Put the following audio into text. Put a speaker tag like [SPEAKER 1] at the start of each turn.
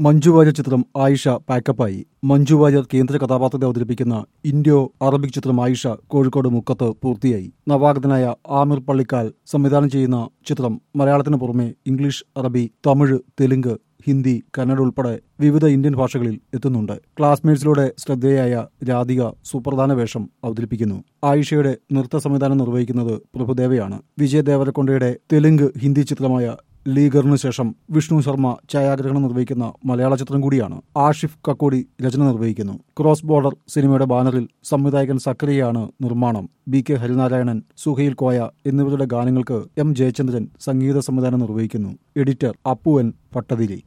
[SPEAKER 1] മഞ്ജു വാര്യർ ചിത്രം ആയിഷ പാക്കപ്പായി മഞ്ജു വാര്യർ കേന്ദ്ര കഥാപാത്രത്തെ അവതരിപ്പിക്കുന്ന ഇൻഡോ അറബിക് ചിത്രം ആയിഷ കോഴിക്കോട് മുക്കത്ത് പൂർത്തിയായി നവാഗതനായ ആമിർ പള്ളിക്കാൽ സംവിധാനം ചെയ്യുന്ന ചിത്രം മലയാളത്തിന് പുറമെ ഇംഗ്ലീഷ് അറബി തമിഴ് തെലുങ്ക് ഹിന്ദി കന്നഡ ഉൾപ്പെടെ വിവിധ ഇന്ത്യൻ ഭാഷകളിൽ എത്തുന്നുണ്ട് ക്ലാസ്മേറ്റ്സിലൂടെ ശ്രദ്ധേയായ രാധിക സുപ്രധാന വേഷം അവതരിപ്പിക്കുന്നു ആയിഷയുടെ നൃത്ത സംവിധാനം നിർവഹിക്കുന്നത് പ്രഭുദേവയാണ് വിജയ് ദേവരക്കൊണ്ടയുടെ തെലുങ്ക് ഹിന്ദി ചിത്രമായ ലീഗറിനു ശേഷം വിഷ്ണു ശർമ്മ ഛായാഗ്രഹണം നിർവഹിക്കുന്ന മലയാള ചിത്രം കൂടിയാണ് ആഷിഫ് കക്കോടി രചന നിർവഹിക്കുന്നു ക്രോസ് ബോർഡർ സിനിമയുടെ ബാനറിൽ സംവിധായകൻ സക്രിയയാണ് നിർമ്മാണം ബി കെ ഹരിനാരായണൻ സുഹൈൽ കോയ എന്നിവരുടെ ഗാനങ്ങൾക്ക് എം ജയചന്ദ്രൻ സംഗീത സംവിധാനം നിർവഹിക്കുന്നു എഡിറ്റർ അപ്പുവൻ പട്ടതിരി